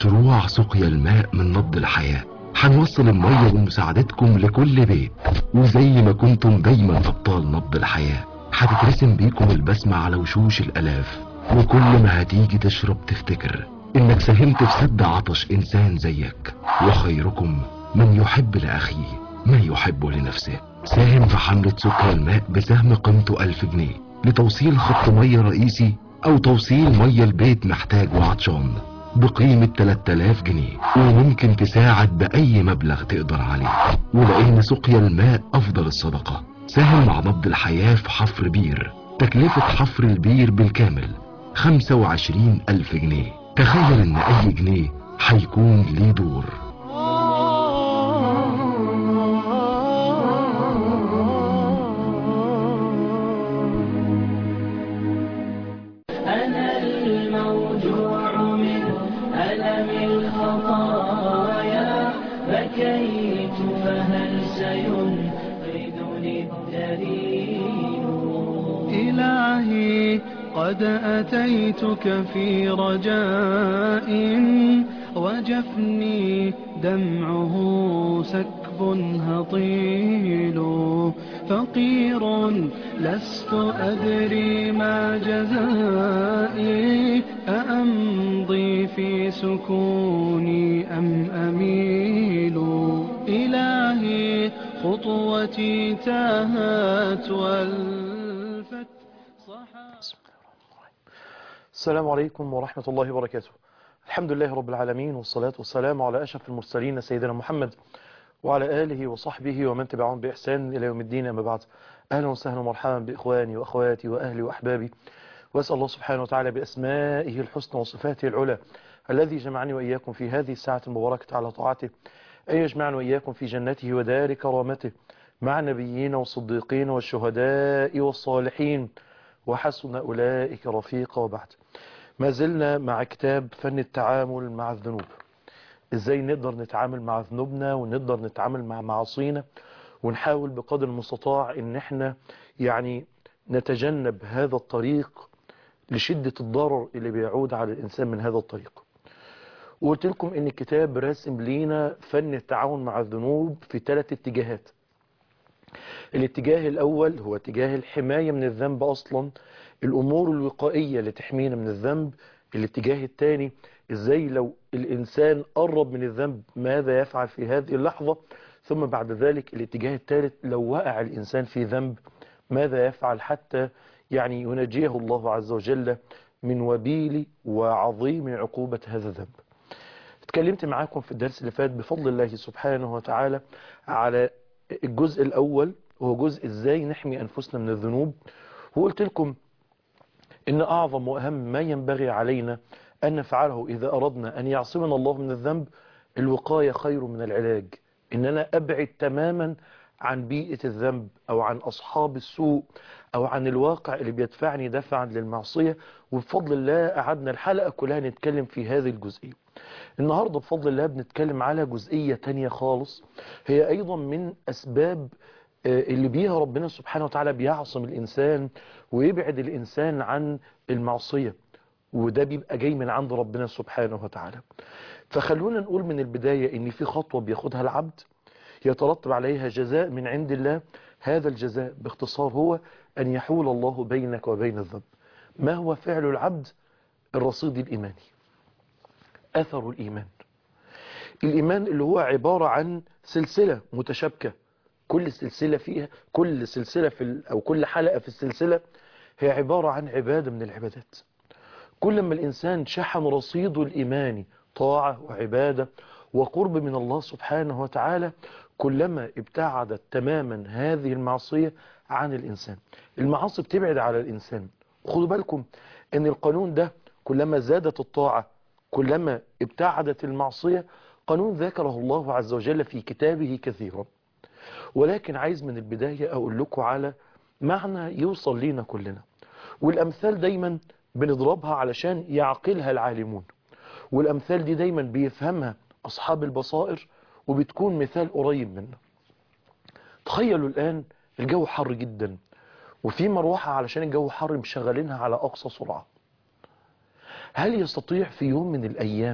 شروع سقيا الماء من نبض الحياة هنوصل المية بمساعدتكم لكل بيت وزي ما كنتم دايما أبطال نبض الحياة هتترسم بيكم البسمة على وشوش الألاف وكل ما هتيجي تشرب تفتكر إنك ساهمت في سد عطش إنسان زيك وخيركم من يحب لأخيه ما يحب لنفسه ساهم في حملة سقيا الماء بسهم قيمته ألف جنيه لتوصيل خط مية رئيسي أو توصيل مية البيت محتاج وعطشان بقيمة 3000 جنيه وممكن تساعد بأي مبلغ تقدر عليه ولأن سقيا الماء أفضل الصدقة ساهم مع نبض الحياة في حفر بير تكلفة حفر البير بالكامل 25 ألف جنيه تخيل إن أي جنيه هيكون ليه دور أنا الموجوع من ألم الخطايا بكيت فهل سينقذني الدليل إلهي قد أتيتك في رجاء وجفني دمعه سكب هطيل فقير لست أدري ما جزائي أأمضي في سكوني أم أميل إلهي خطوتي تاهت والفت صحا السلام عليكم ورحمة الله وبركاته الحمد لله رب العالمين والصلاة والسلام على أشرف المرسلين سيدنا محمد وعلى آله وصحبه ومن تبعهم بإحسان إلى يوم الدين أما بعد أهلا وسهلا ومرحبا بإخواني وأخواتي وأهلي وأحبابي وأسأل الله سبحانه وتعالى بأسمائه الحسنى وصفاته العلى الذي جمعني وإياكم في هذه الساعة المباركة على طاعته أن يجمعنا وإياكم في جنته ودار كرامته مع النبيين والصديقين والشهداء والصالحين وحسن أولئك رفيقا وبعد ما زلنا مع كتاب فن التعامل مع الذنوب ازاي نقدر نتعامل مع ذنوبنا ونقدر نتعامل مع معاصينا ونحاول بقدر المستطاع ان احنا يعني نتجنب هذا الطريق لشدة الضرر اللي بيعود على الانسان من هذا الطريق وقلت لكم ان الكتاب راسم لينا فن التعاون مع الذنوب في ثلاث اتجاهات الاتجاه الاول هو اتجاه الحماية من الذنب اصلا الامور الوقائية اللي تحمينا من الذنب الاتجاه الثاني ازاي لو الانسان قرب من الذنب ماذا يفعل في هذه اللحظة ثم بعد ذلك الاتجاه الثالث لو وقع الانسان في ذنب ماذا يفعل حتى يعني ينجيه الله عز وجل من وبيل وعظيم عقوبة هذا الذنب اتكلمت معاكم في الدرس اللي فات بفضل الله سبحانه وتعالى على الجزء الاول وهو جزء ازاي نحمي انفسنا من الذنوب وقلت لكم ان اعظم واهم ما ينبغي علينا ان نفعله اذا اردنا ان يعصمنا الله من الذنب الوقاية خير من العلاج ان انا ابعد تماما عن بيئة الذنب او عن اصحاب السوء او عن الواقع اللي بيدفعني دفعا للمعصية وبفضل الله قعدنا الحلقة كلها نتكلم في هذه الجزئية النهاردة بفضل الله بنتكلم على جزئية تانية خالص هي ايضا من اسباب اللي بيها ربنا سبحانه وتعالى بيعصم الإنسان ويبعد الإنسان عن المعصية وده بيبقى جاي من عند ربنا سبحانه وتعالى فخلونا نقول من البداية ان في خطوة بياخدها العبد يترتب عليها جزاء من عند الله هذا الجزاء باختصار هو أن يحول الله بينك وبين الذنب ما هو فعل العبد الرصيد الإيماني أثر الإيمان الإيمان اللي هو عبارة عن سلسلة متشابكة كل سلسلة فيها كل سلسلة في أو كل حلقة في السلسلة هي عبارة عن عبادة من العبادات كل ما الإنسان شحن رصيده الإيماني طاعة وعبادة وقرب من الله سبحانه وتعالى كلما ابتعدت تماما هذه المعصية عن الإنسان المعاصي بتبعد على الإنسان خدوا بالكم أن القانون ده كلما زادت الطاعة كلما ابتعدت المعصية قانون ذكره الله عز وجل في كتابه كثيرا ولكن عايز من البداية أقول لكم على معنى يوصل لينا كلنا والأمثال دايما بنضربها علشان يعقلها العالمون والأمثال دي دايما بيفهمها أصحاب البصائر وبتكون مثال قريب منا تخيلوا الآن الجو حر جدا وفي مروحة علشان الجو حر مشغلينها على أقصى سرعة هل يستطيع في يوم من الأيام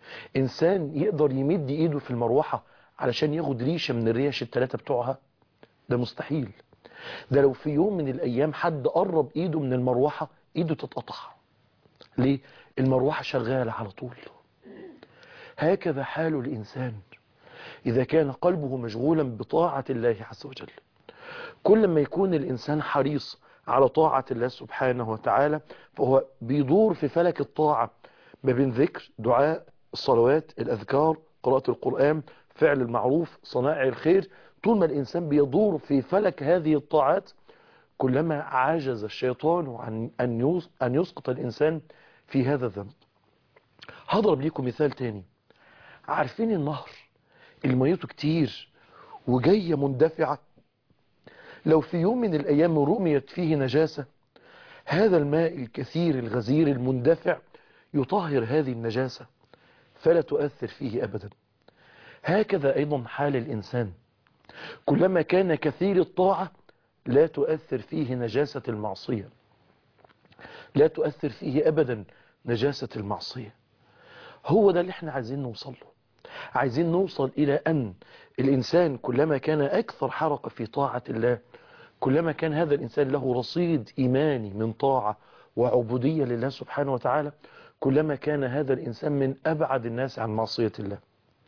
إنسان يقدر يمد إيده في المروحة علشان ياخد ريشة من الريش التلاتة بتوعها ده مستحيل ده لو في يوم من الأيام حد قرب إيده من المروحة إيده تتقطع ليه؟ المروحة شغالة على طول هكذا حال الإنسان إذا كان قلبه مشغولا بطاعة الله عز وجل كل ما يكون الإنسان حريص على طاعة الله سبحانه وتعالى فهو بيدور في فلك الطاعة ما بين ذكر دعاء الصلوات الأذكار قراءة القرآن فعل المعروف صنائع الخير طول ما الإنسان بيدور في فلك هذه الطاعات كلما عجز الشيطان عن أن أن يسقط الإنسان في هذا الذنب هضرب لكم مثال تاني عارفين النهر اللي ميته كتير وجاية مندفعة لو في يوم من الأيام رميت فيه نجاسة هذا الماء الكثير الغزير المندفع يطهر هذه النجاسة فلا تؤثر فيه أبدا هكذا أيضا حال الإنسان كلما كان كثير الطاعة لا تؤثر فيه نجاسة المعصية لا تؤثر فيه أبدا نجاسة المعصية هو ده اللي احنا عايزين نوصل له عايزين نوصل إلى أن الإنسان كلما كان أكثر حركة في طاعة الله كلما كان هذا الإنسان له رصيد إيماني من طاعة وعبودية لله سبحانه وتعالى كلما كان هذا الإنسان من أبعد الناس عن معصية الله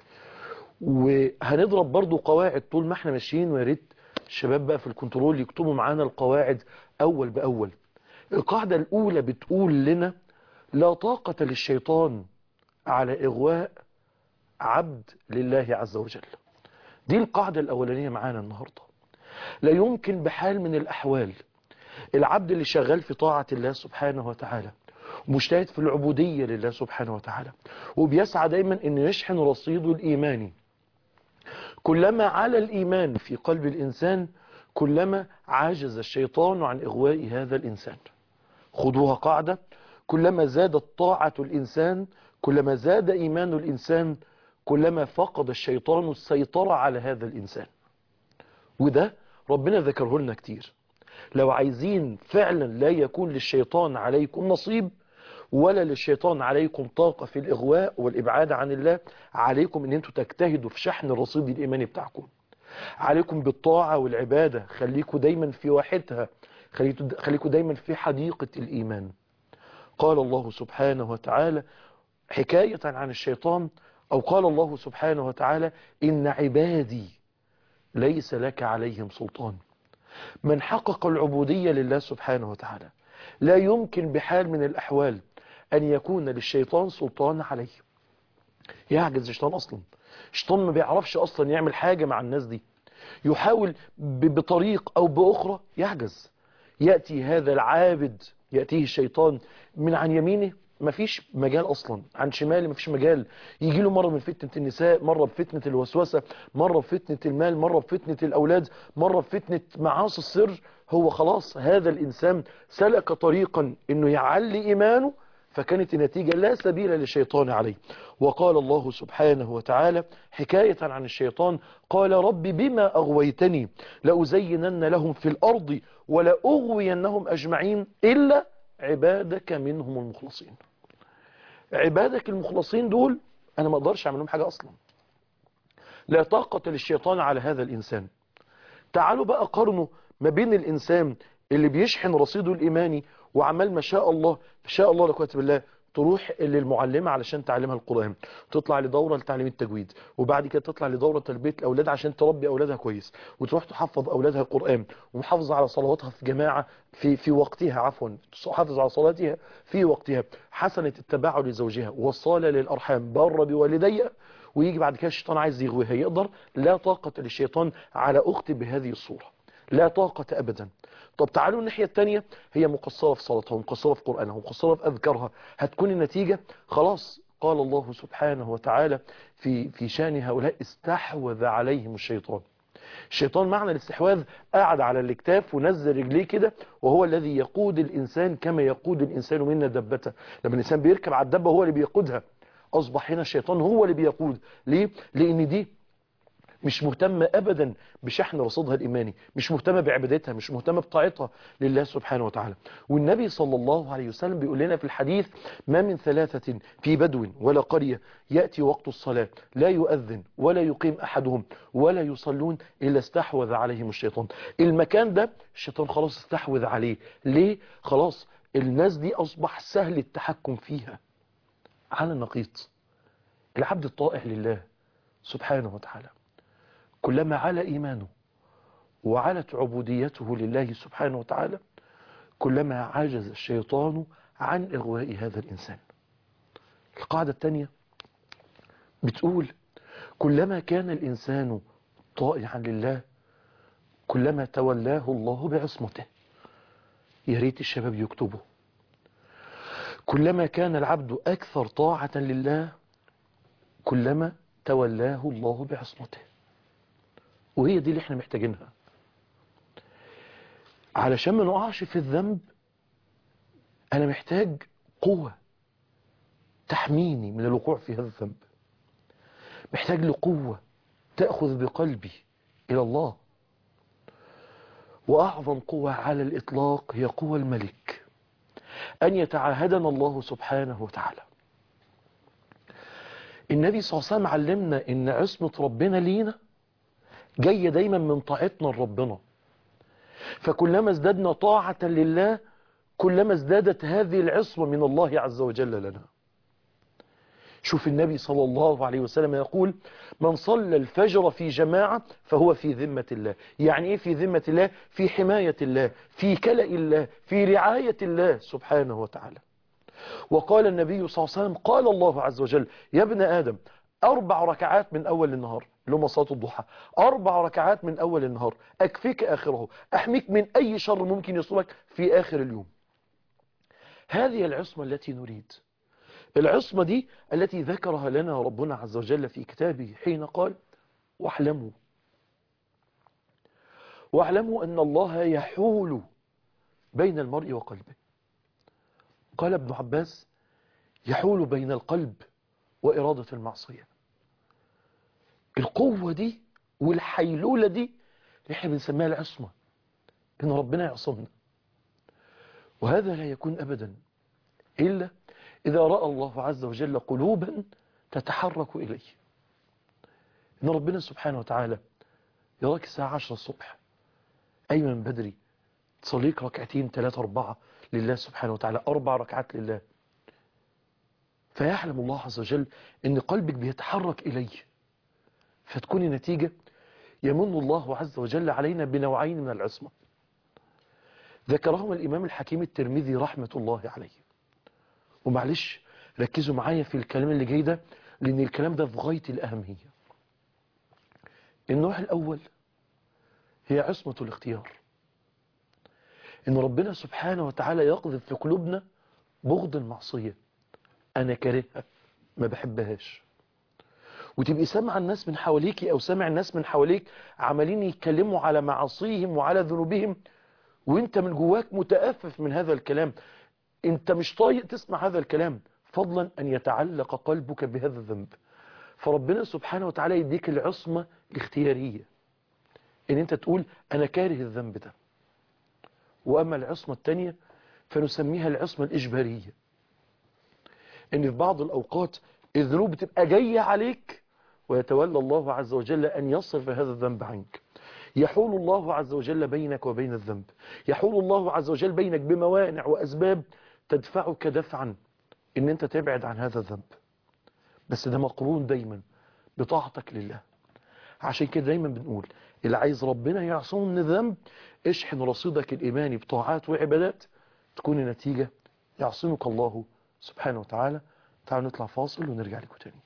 وهنضرب برضو قواعد طول ما احنا ماشيين وياريت الشباب بقى في الكنترول يكتبوا معانا القواعد أول بأول القاعدة الأولى بتقول لنا لا طاقة للشيطان على إغواء عبد لله عز وجل دي القاعدة الأولانية معانا النهاردة لا يمكن بحال من الأحوال العبد اللي شغال في طاعة الله سبحانه وتعالى مجتهد في العبودية لله سبحانه وتعالى وبيسعى دايما انه يشحن رصيده الإيماني كلما على الإيمان في قلب الإنسان كلما عاجز الشيطان عن إغواء هذا الإنسان خذوها قاعدة كلما زادت طاعة الإنسان كلما زاد إيمان الإنسان كلما فقد الشيطان السيطرة على هذا الإنسان وده ربنا ذكره لنا كتير لو عايزين فعلا لا يكون للشيطان عليكم نصيب ولا للشيطان عليكم طاقة في الإغواء والإبعاد عن الله عليكم ان انتوا تجتهدوا في شحن الرصيد الإيماني بتاعكم عليكم بالطاعة والعبادة خليكم دايما في واحدها خليكم دايما في حديقة الإيمان قال الله سبحانه وتعالى حكاية عن الشيطان أو قال الله سبحانه وتعالى إن عبادي ليس لك عليهم سلطان من حقق العبودية لله سبحانه وتعالى لا يمكن بحال من الأحوال أن يكون للشيطان سلطان عليه يعجز الشيطان أصلا الشيطان ما بيعرفش أصلا يعمل حاجة مع الناس دي يحاول بطريق أو بأخرى يعجز يأتي هذا العابد يأتيه الشيطان من عن يمينه مفيش مجال اصلا عن شمالي مفيش مجال يجي له مره من فتنه النساء مره بفتنه الوسوسه مره بفتنه المال مره بفتنه الاولاد مره بفتنه معاصي السر هو خلاص هذا الانسان سلك طريقا انه يعلي ايمانه فكانت النتيجة لا سبيل للشيطان عليه وقال الله سبحانه وتعالى حكاية عن الشيطان قال رب بما أغويتني لأزينن لهم في الأرض ولأغوينهم أجمعين إلا عبادك منهم المخلصين عبادك المخلصين دول أنا ما أقدرش أعمل لهم حاجة أصلا لا طاقة للشيطان على هذا الإنسان تعالوا بقى قارنوا ما بين الإنسان اللي بيشحن رصيده الإيماني وعمال ما شاء الله ما شاء الله لا قوه بالله تروح للمعلمة علشان تعلمها القرآن تطلع لدورة لتعليم التجويد وبعد كده تطلع لدورة تربية الأولاد عشان تربي أولادها كويس وتروح تحفظ أولادها القرآن ومحافظة على صلواتها في جماعة في في وقتها عفوا تحافظ على صلاتها في وقتها حسنة التباعد لزوجها وصالة للأرحام بر بوالديها ويجي بعد كده الشيطان عايز يغويها يقدر لا طاقة للشيطان على أختي بهذه الصورة لا طاقة أبدا طب تعالوا الناحية التانية هي مقصرة في صلاتها ومقصرة في قرآنها ومقصرة في أذكارها هتكون النتيجة خلاص قال الله سبحانه وتعالى في في شان هؤلاء استحوذ عليهم الشيطان الشيطان معنى الاستحواذ قاعد على الاكتاف ونزل رجليه كده وهو الذي يقود الإنسان كما يقود الإنسان منا دبته لما الإنسان بيركب على الدبة هو اللي بيقودها أصبح هنا الشيطان هو اللي بيقود ليه؟ لأن دي مش مهتمة أبدا بشحن رصيدها الإيماني مش مهتمة بعبادتها مش مهتمة بطاعتها لله سبحانه وتعالى والنبي صلى الله عليه وسلم بيقول لنا في الحديث ما من ثلاثة في بدو ولا قرية يأتي وقت الصلاة لا يؤذن ولا يقيم أحدهم ولا يصلون إلا استحوذ عليهم الشيطان المكان ده الشيطان خلاص استحوذ عليه ليه خلاص الناس دي أصبح سهل التحكم فيها على النقيض العبد الطائع لله سبحانه وتعالى كلما على إيمانه وعلت عبوديته لله سبحانه وتعالى كلما عجز الشيطان عن إغواء هذا الإنسان القاعدة الثانية بتقول كلما كان الإنسان طائعا لله كلما تولاه الله بعصمته يا ريت الشباب يكتبوا كلما كان العبد أكثر طاعة لله كلما تولاه الله بعصمته وهي دي اللي احنا محتاجينها علشان ما نقعش في الذنب انا محتاج قوة تحميني من الوقوع في هذا الذنب محتاج لقوة تأخذ بقلبي إلى الله وأعظم قوة على الإطلاق هي قوة الملك أن يتعاهدنا الله سبحانه وتعالى النبي صلى الله عليه وسلم علمنا ان عصمة ربنا لينا جاية دايما من طاعتنا لربنا فكلما ازددنا طاعة لله كلما ازدادت هذه العصمة من الله عز وجل لنا شوف النبي صلى الله عليه وسلم يقول من صلى الفجر في جماعة فهو في ذمة الله يعني ايه في ذمة الله في حماية الله في كلأ الله في رعاية الله سبحانه وتعالى وقال النبي صلى الله عليه وسلم قال الله عز وجل يا ابن آدم أربع ركعات من أول النهار اللي هم صلاة الضحى أربع ركعات من أول النهار أكفيك آخره أحميك من أي شر ممكن يصيبك في آخر اليوم هذه العصمة التي نريد العصمة دي التي ذكرها لنا ربنا عز وجل في كتابه حين قال واحلموا واعلموا أن الله يحول بين المرء وقلبه قال ابن عباس يحول بين القلب وإرادة المعصية القوة دي والحيلولة دي اللي احنا بنسميها العصمة ان ربنا يعصمنا وهذا لا يكون أبدا إلا إذا رأى الله عز وجل قلوبا تتحرك إليه إن ربنا سبحانه وتعالى يراك الساعة عشرة الصبح أي من بدري تصليك ركعتين ثلاثة أربعة لله سبحانه وتعالى أربع ركعات لله فيعلم الله عز وجل أن قلبك بيتحرك إليه فتكون النتيجة يمن الله عز وجل علينا بنوعين من العصمة ذكرهما الإمام الحكيم الترمذي رحمة الله عليه ومعلش ركزوا معايا في الكلام اللي جاي ده لأن الكلام ده في غاية الأهمية النوع الأول هي عصمة الاختيار ان ربنا سبحانه وتعالى يقذف في قلوبنا بغض المعصية انا كارهها ما بحبهاش وتبقي سامع الناس من حواليك او سامع الناس من حواليك عمالين يتكلموا على معاصيهم وعلى ذنوبهم وانت من جواك متأفف من هذا الكلام انت مش طايق تسمع هذا الكلام فضلا ان يتعلق قلبك بهذا الذنب فربنا سبحانه وتعالى يديك العصمة الاختيارية ان انت تقول انا كاره الذنب ده وأما العصمة الثانية فنسميها العصمة الإجبارية إن في بعض الأوقات الذنوب بتبقى جاية عليك ويتولى الله عز وجل أن يصرف هذا الذنب عنك يحول الله عز وجل بينك وبين الذنب يحول الله عز وجل بينك بموانع وأسباب تدفعك دفعا إن أنت تبعد عن هذا الذنب بس ده مقرون دايما بطاعتك لله عشان كده دايما بنقول اللي عايز ربنا يعصمه من الذنب اشحن رصيدك الإيماني بطاعات وعبادات تكون النتيجة يعصمك الله سبحانه وتعالى تعالوا نطلع فاصل ونرجع لكم تاني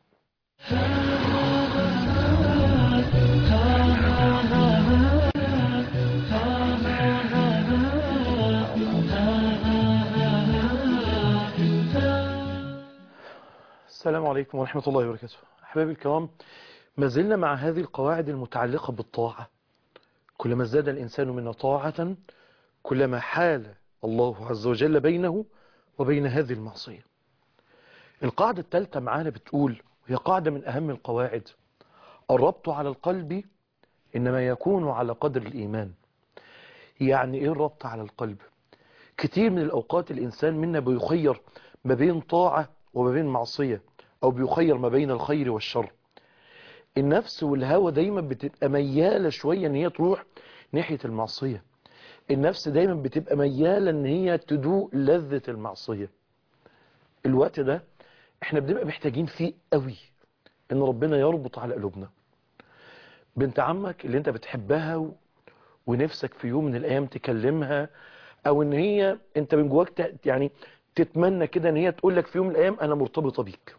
السلام عليكم ورحمة الله وبركاته أحبابي الكرام ما زلنا مع هذه القواعد المتعلقة بالطاعة كلما ازداد الإنسان منا طاعة كلما حال الله عز وجل بينه وبين هذه المعصية القاعدة الثالثة معانا بتقول وهي قاعدة من أهم القواعد الربط على القلب إنما يكون على قدر الإيمان يعني إيه الربط على القلب كتير من الأوقات الإنسان منا بيخير ما بين طاعة وما بين معصية أو بيخير ما بين الخير والشر النفس والهوى دايما بتبقى ميالة شوية ان هي تروح ناحية المعصية النفس دايما بتبقى ميالة ان هي تدوق لذة المعصية الوقت ده احنا بنبقى محتاجين فيه قوي ان ربنا يربط على قلوبنا بنت عمك اللي انت بتحبها و... ونفسك في يوم من الايام تكلمها او ان هي انت من جواك ت... يعني تتمنى كده ان هي تقول لك في يوم من الايام انا مرتبطة بيك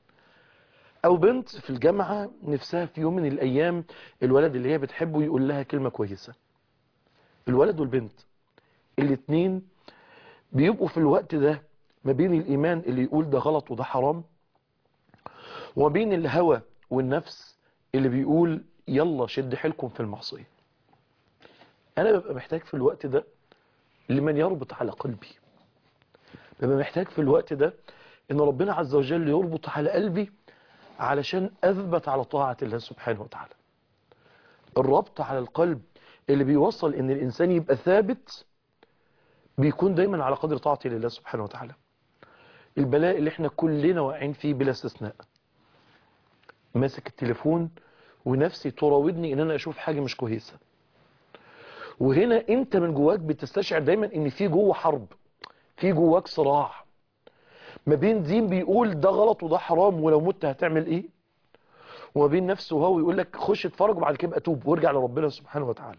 او بنت في الجامعة نفسها في يوم من الايام الولد اللي هي بتحبه يقول لها كلمة كويسة الولد والبنت الاتنين بيبقوا في الوقت ده ما بين الايمان اللي يقول ده غلط وده حرام وما بين الهوى والنفس اللي بيقول يلا شد حيلكم في المعصية انا ببقى محتاج في الوقت ده لمن يربط على قلبي ببقى محتاج في الوقت ده ان ربنا عز وجل يربط على قلبي علشان اثبت على طاعة الله سبحانه وتعالى الربط على القلب اللي بيوصل ان الانسان يبقى ثابت بيكون دايما على قدر طاعته لله سبحانه وتعالى البلاء اللي احنا كلنا واقعين فيه بلا استثناء ماسك التليفون ونفسي تراودني ان انا اشوف حاجة مش كويسة وهنا انت من جواك بتستشعر دايما ان في جوه حرب في جواك صراع ما بين دين بيقول ده غلط وده حرام ولو مت هتعمل ايه وما بين نفسه هو يقول لك خش اتفرج وبعد كده اتوب وارجع لربنا سبحانه وتعالى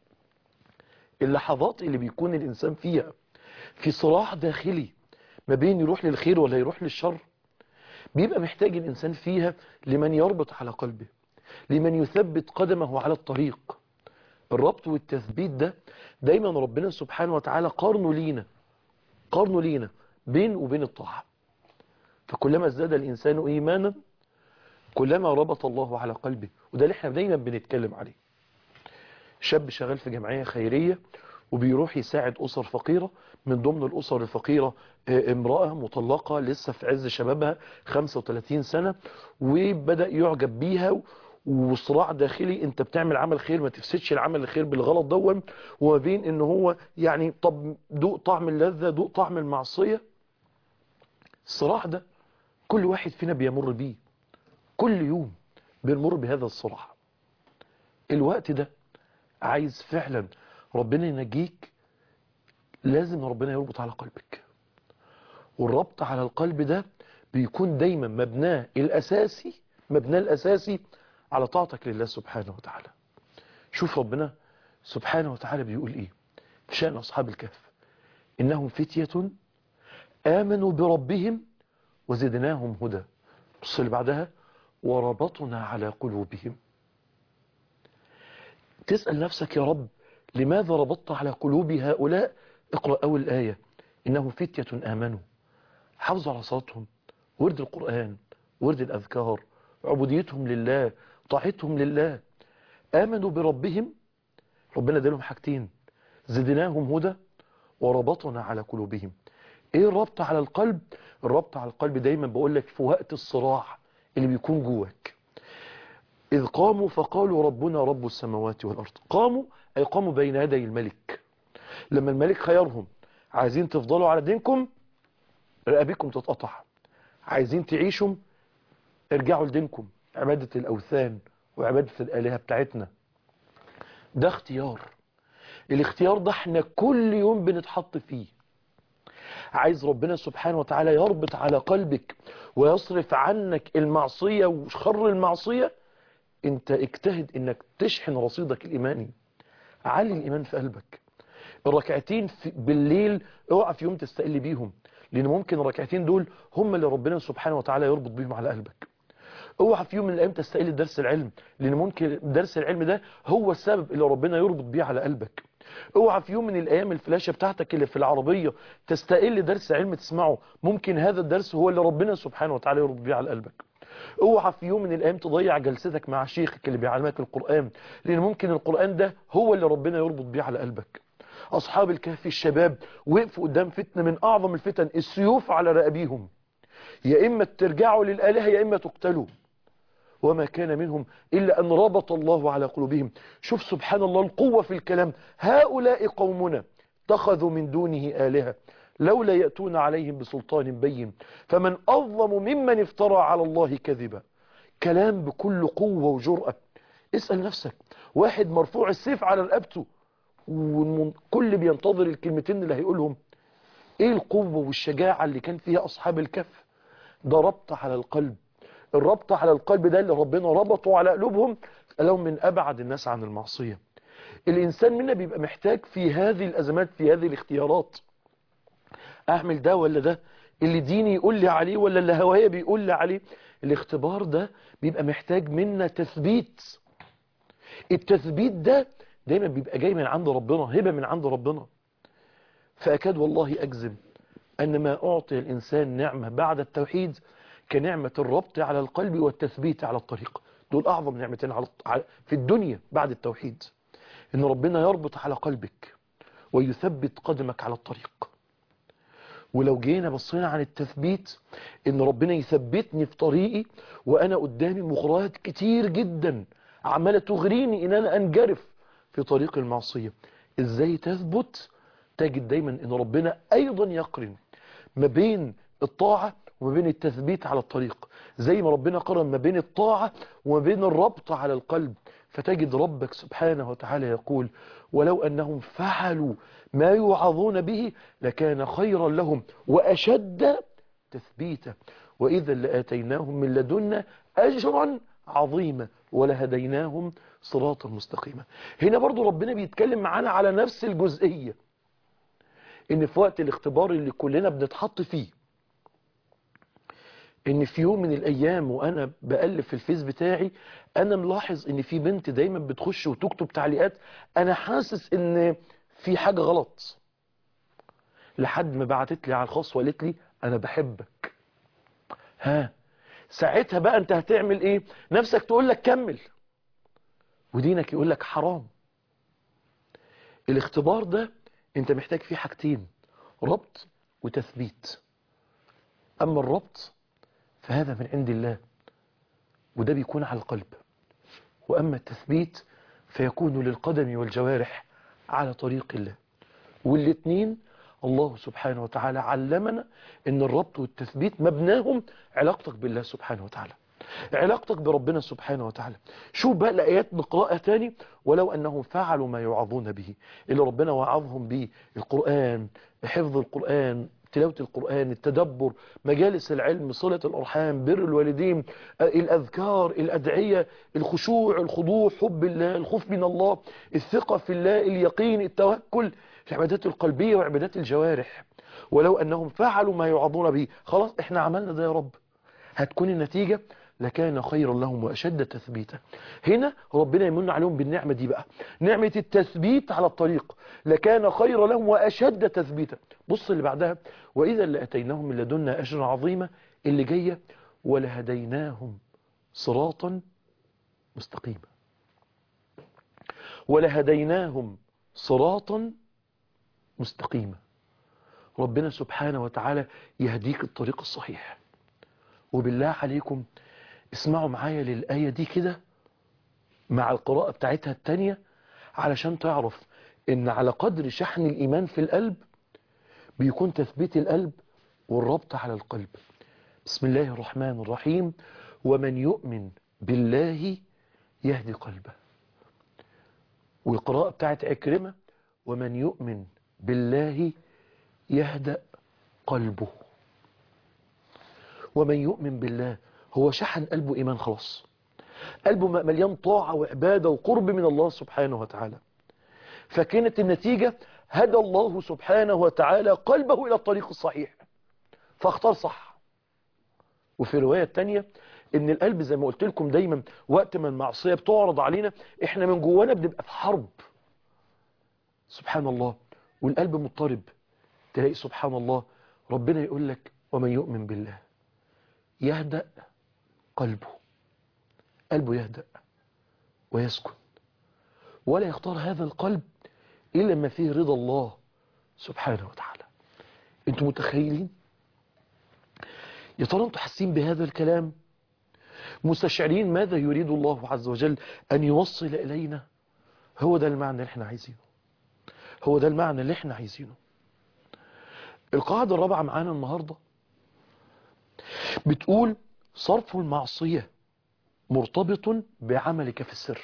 اللحظات اللي بيكون الانسان فيها في صراع داخلي ما بين يروح للخير ولا يروح للشر بيبقى محتاج الانسان فيها لمن يربط على قلبه لمن يثبت قدمه على الطريق الربط والتثبيت ده دايما ربنا سبحانه وتعالى قارنه لينا قارنه لينا بين وبين الطاعة فكلما ازداد الإنسان إيمانا كلما ربط الله على قلبه وده اللي احنا دايما بنتكلم عليه شاب شغال في جمعية خيرية وبيروح يساعد أسر فقيرة من ضمن الأسر الفقيرة امرأة مطلقة لسه في عز شبابها 35 سنة وبدأ يعجب بيها وصراع داخلي انت بتعمل عمل خير ما تفسدش العمل الخير بالغلط دون وما بين ان هو يعني طب دوق طعم اللذة دوق طعم المعصية الصراع ده كل واحد فينا بيمر بيه كل يوم بنمر بهذا الصراع الوقت ده عايز فعلا ربنا ينجيك لازم ربنا يربط على قلبك والربط على القلب ده بيكون دايما مبناه الأساسي مبناه الأساسي على طاعتك لله سبحانه وتعالى شوف ربنا سبحانه وتعالى بيقول ايه في شأن أصحاب الكهف إنهم فتية آمنوا بربهم وزدناهم هدى بص اللي بعدها وربطنا على قلوبهم تسأل نفسك يا رب لماذا ربطت على قلوب هؤلاء اقرأ أول الآية إنهم فتية آمنوا حافظوا على صلاتهم ورد القرآن ورد الأذكار عبوديتهم لله طاعتهم لله آمنوا بربهم ربنا ادالهم حاجتين زدناهم هدى وربطنا على قلوبهم ايه الربط على القلب الربط على القلب دايما بقول لك في وقت الصراع اللي بيكون جواك إذ قاموا فقالوا ربنا رب السماوات والأرض قاموا أي قاموا بين يدي الملك لما الملك خيرهم عايزين تفضلوا على دينكم رقابكم تتقطع عايزين تعيشوا ارجعوا لدينكم عبادة الأوثان وعبادة الآلهة بتاعتنا ده اختيار الاختيار ده احنا كل يوم بنتحط فيه عايز ربنا سبحانه وتعالى يربط على قلبك ويصرف عنك المعصية وشر المعصية انت اجتهد انك تشحن رصيدك الايماني علي الايمان في قلبك الركعتين في بالليل اوعى في يوم تستقل بيهم لان ممكن الركعتين دول هم اللي ربنا سبحانه وتعالى يربط بيهم على قلبك اوعى في يوم من الايام تستقل درس العلم لان ممكن درس العلم ده هو السبب اللي ربنا يربط بيه على قلبك اوعى في يوم من الايام الفلاشة بتاعتك اللي في العربية تستقل درس علم تسمعه ممكن هذا الدرس هو اللي ربنا سبحانه وتعالى يربط بيه على قلبك اوعى في يوم من الايام تضيع جلستك مع شيخك اللي بيعلمك القرآن لان ممكن القرآن ده هو اللي ربنا يربط بيه على قلبك اصحاب الكهف الشباب وقفوا قدام فتنة من اعظم الفتن السيوف على رقابيهم يا اما ترجعوا للالهه يا اما تقتلوا وما كان منهم إلا أن ربط الله على قلوبهم شوف سبحان الله القوة في الكلام هؤلاء قومنا اتخذوا من دونه آلهة لولا يأتون عليهم بسلطان بين فمن أظلم ممن افترى على الله كذبا كلام بكل قوة وجرأة اسأل نفسك واحد مرفوع السيف على رقبته والكل بينتظر الكلمتين اللي هيقولهم ايه القوة والشجاعة اللي كان فيها اصحاب الكهف ده ربط على القلب الربط على القلب ده اللي ربنا ربطه على قلوبهم لهم من ابعد الناس عن المعصية الانسان منا بيبقى محتاج في هذه الازمات في هذه الاختيارات اعمل ده ولا ده اللي ديني يقول لي عليه ولا اللي هوايا بيقول لي عليه الاختبار ده بيبقى محتاج منا تثبيت التثبيت ده دايما بيبقى جاي من عند ربنا هبة من عند ربنا فأكاد والله أجزم أن ما أعطي الإنسان نعمة بعد التوحيد كنعمة الربط على القلب والتثبيت على الطريق دول أعظم نعمتين على في الدنيا بعد التوحيد إن ربنا يربط على قلبك ويثبت قدمك على الطريق ولو جينا بصينا عن التثبيت ان ربنا يثبتني في طريقي وانا قدامي مغريات كتير جدا عمالة تغريني ان انا انجرف في طريق المعصية ازاي تثبت تجد دايما ان ربنا ايضا يقرن ما بين الطاعة وما بين التثبيت على الطريق زي ما ربنا قرن ما بين الطاعة وما بين الربط على القلب فتجد ربك سبحانه وتعالى يقول ولو أنهم فعلوا ما يوعظون به لكان خيرا لهم وأشد تثبيتا وإذا لآتيناهم من لدنا أجرا عظيما ولهديناهم صراطا مستقيما هنا برضو ربنا بيتكلم معانا على نفس الجزئية ان في وقت الاختبار اللي كلنا بنتحط فيه ان في يوم من الايام وانا بقلب في الفيس بتاعي انا ملاحظ ان في بنت دايما بتخش وتكتب تعليقات انا حاسس ان في حاجة غلط لحد ما بعتت لي على الخاص وقالت لي انا بحبك ها ساعتها بقى انت هتعمل ايه نفسك تقول لك كمل ودينك يقول لك حرام الاختبار ده انت محتاج فيه حاجتين ربط وتثبيت اما الربط فهذا من عند الله وده بيكون على القلب واما التثبيت فيكون للقدم والجوارح على طريق الله والاثنين الله سبحانه وتعالى علمنا ان الربط والتثبيت مبناهم علاقتك بالله سبحانه وتعالى علاقتك بربنا سبحانه وتعالى شوف بقى الآيات نقرأها تاني ولو أنهم فعلوا ما يوعظون به اللي ربنا وعظهم به القرآن حفظ القرآن تلاوة القرآن التدبر مجالس العلم صلة الأرحام بر الوالدين الأذكار الأدعية الخشوع الخضوع حب الله الخوف من الله الثقة في الله اليقين التوكل العبادات القلبية وعبادات الجوارح ولو أنهم فعلوا ما يوعظون به خلاص احنا عملنا ده يا رب هتكون النتيجة لكان خيرا لهم وأشد تثبيتا هنا ربنا يمن عليهم بالنعمة دي بقى نعمة التثبيت على الطريق لكان خيرا لهم وأشد تثبيتا بص اللي بعدها وإذا لأتيناهم من لدنا أجر عظيمة اللي جاية ولهديناهم صراطا مستقيما ولهديناهم صراطا مستقيما ربنا سبحانه وتعالى يهديك الطريق الصحيح وبالله عليكم اسمعوا معايا للآية دي كده مع القراءة بتاعتها التانية علشان تعرف ان على قدر شحن الإيمان في القلب بيكون تثبيت القلب والربط على القلب بسم الله الرحمن الرحيم ومن يؤمن بالله يهدي قلبه والقراءة بتاعت عكرمة ومن يؤمن بالله يهدأ قلبه ومن يؤمن بالله هو شحن قلبه إيمان خلاص قلبه مليان طاعة وعبادة وقرب من الله سبحانه وتعالى فكانت النتيجة هدى الله سبحانه وتعالى قلبه إلى الطريق الصحيح فاختار صح وفي الرواية التانية ان القلب زي ما قلت لكم دايما وقت ما المعصية بتعرض علينا احنا من جوانا بنبقى في حرب سبحان الله والقلب مضطرب تلاقي سبحان الله ربنا يقول لك ومن يؤمن بالله يهدأ قلبه قلبه يهدأ ويسكن ولا يختار هذا القلب إلا ما فيه رضا الله سبحانه وتعالى انتم متخيلين يا ترى انتم حاسين بهذا الكلام مستشعرين ماذا يريد الله عز وجل أن يوصل إلينا هو ده المعنى اللي احنا عايزينه هو ده المعنى اللي احنا عايزينه القاعدة الرابعة معانا النهاردة بتقول صرف المعصية مرتبط بعملك في السر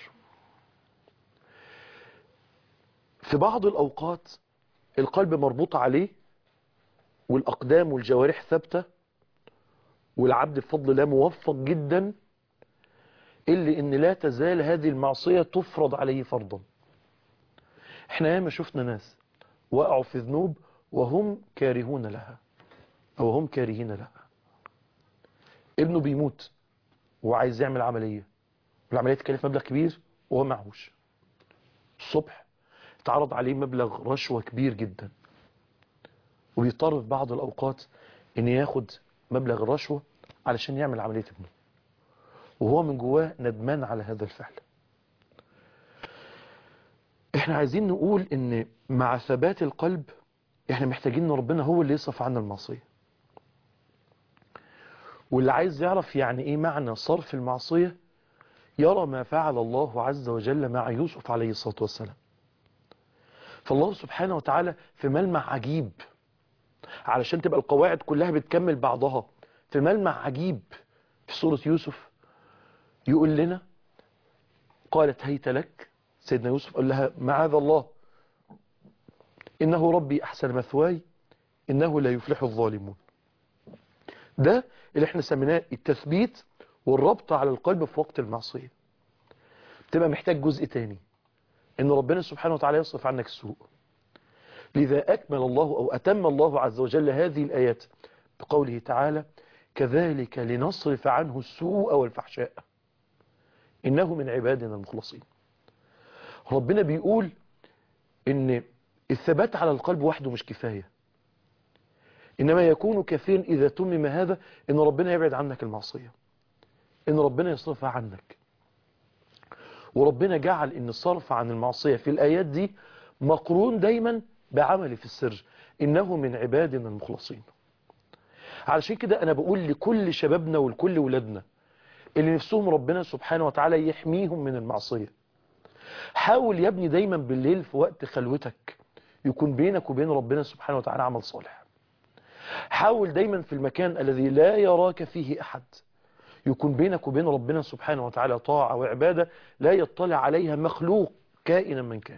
في بعض الأوقات القلب مربوط عليه والأقدام والجوارح ثابتة والعبد بفضل الله موفق جدا إلا إن لا تزال هذه المعصية تفرض عليه فرضا احنا ياما شفنا ناس وقعوا في ذنوب وهم كارهون لها أو هم كارهين لها ابنه بيموت وعايز يعمل عملية والعملية تكلف مبلغ كبير وهو معهوش الصبح اتعرض عليه مبلغ رشوة كبير جدا وبيضطر في بعض الأوقات إن ياخد مبلغ الرشوة علشان يعمل عملية ابنه وهو من جواه ندمان على هذا الفعل احنا عايزين نقول ان مع ثبات القلب احنا محتاجين ان ربنا هو اللي يصرف عنا المعصية واللي عايز يعرف يعني ايه معنى صرف المعصية يرى ما فعل الله عز وجل مع يوسف عليه الصلاة والسلام فالله سبحانه وتعالى في ملمح عجيب علشان تبقى القواعد كلها بتكمل بعضها في ملمح عجيب في سورة يوسف يقول لنا قالت هيت لك سيدنا يوسف قال لها معاذ الله إنه ربي أحسن مثواي إنه لا يفلح الظالمون ده اللي احنا سميناه التثبيت والربط على القلب في وقت المعصية تبقى محتاج جزء تاني ان ربنا سبحانه وتعالى يصرف عنك السوء لذا أكمل الله أو أتم الله عز وجل هذه الآيات بقوله تعالى كذلك لنصرف عنه السوء والفحشاء إنه من عبادنا المخلصين ربنا بيقول إن الثبات على القلب وحده مش كفاية إنما يكون كثيرا إذا تمم هذا إن ربنا يبعد عنك المعصية إن ربنا يصرفها عنك وربنا جعل إن الصرف عن المعصية في الآيات دي مقرون دايما بعمل في السر إنه من عبادنا المخلصين علشان كده أنا بقول لكل شبابنا ولكل ولادنا اللي نفسهم ربنا سبحانه وتعالى يحميهم من المعصية حاول يا ابني دايما بالليل في وقت خلوتك يكون بينك وبين ربنا سبحانه وتعالى عمل صالح حاول دايما في المكان الذي لا يراك فيه أحد يكون بينك وبين ربنا سبحانه وتعالى طاعة وعبادة لا يطلع عليها مخلوق كائنا من كان